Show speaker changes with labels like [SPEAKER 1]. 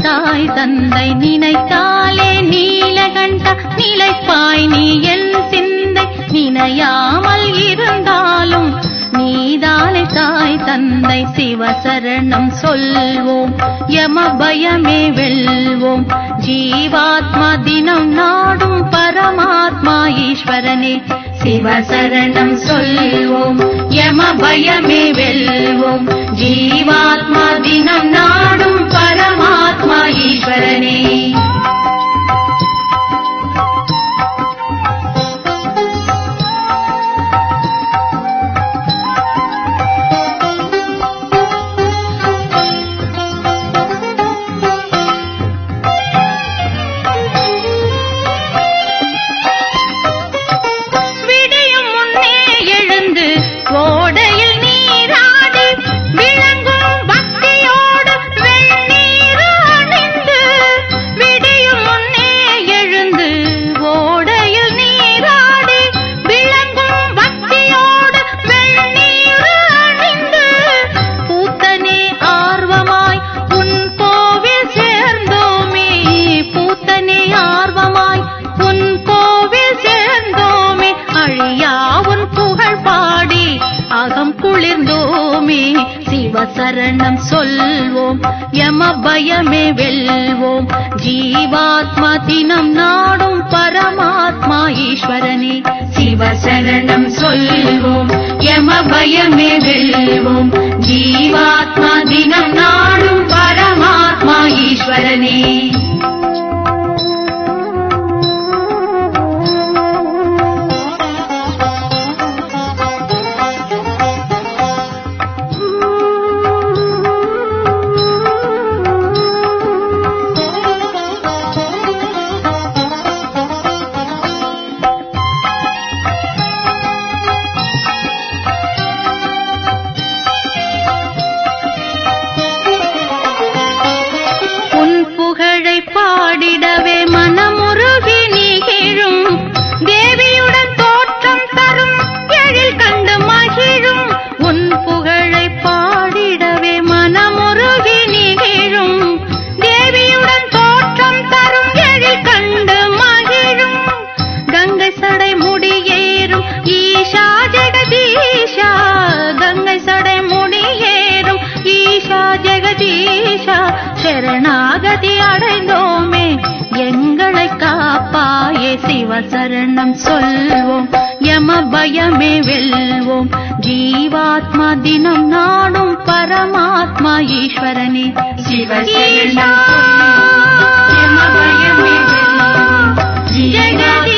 [SPEAKER 1] தாய் தந்தை நினைத்தாலே நீலகண்ட நிலைப்பாய் நீ என் சிந்தை நினையாமல் இருந்தாலும் நீதானே தாய் தந்தை சிவசரணம் சொல்வோம் யம பயமே வெல்வோம் ஜீவாத்மா தினம் நாடும் பரமாத்மா ஈஸ்வரனே சிவசரணம் சொல்வோம் யம பயமே வெல்வோம் ஜீவாத்மா தினம் நாடும் பரமாத்மா ஈஸ்வரனே விடியும் முன்னே எழுந்து ஓடையில் நீராடி விளங்கும் பக்தியோடு வெண்ணீர் அணிந்து விடியும் முன்னே எழுந்து ஓடையில் நீராடி விளங்கும் பக்தியோடு வெண்ணீர் அணிந்து பூத்தனே ஆர்வமாய் உன் கோவில் சேர்ந்தோமே பூத்தனே ஆர்வமாய் உன் கோவில் சேர்ந்தோமே அழியா உன் புகழ் பாடி அகம் குளிர்ந்தோமே சிவசரணம் சொல்வோம் யம பயமே வெல்வோம் ஜீவாத்மா தினம் நாடும் பரமாத்மா ஈஸ்வரனே சிவசரணம் சொல்வோம் யம பயமே வெல்வோம் ஜீவாத்மா தினம் நாடும் பரமாத்மா ஈஸ்வரனே உன் புகழை பாடிடவே மனமுருகி நீகிழும் தேவியுடன் தோற்றம் தரும் எழில் கண்டு மகிழும் உன் புகழை பாடிடவே மனமுருகி நீகிழும் தேவியுடன் தோற்றம் தரும் எழில் கண்டு மகிழும் கங்கை சடை முடியேறும் ஈஷா ஜெகதீஷா கங்கை சடை முடியேறும் ஈஷா ஜெகதீஷா சரணாகதி அடைந்தோமே எங்களை காப்பாயே சிவசரணம் சொல்வோம் யம பயமே வெல்வோம் ஜீவாத்மா தினம் நாடும் பரமாத்மா ஈஸ்வரனே சிவசரணம் சொல்வோம் யம பயமே வெல்வோம் ஜீவாத்மா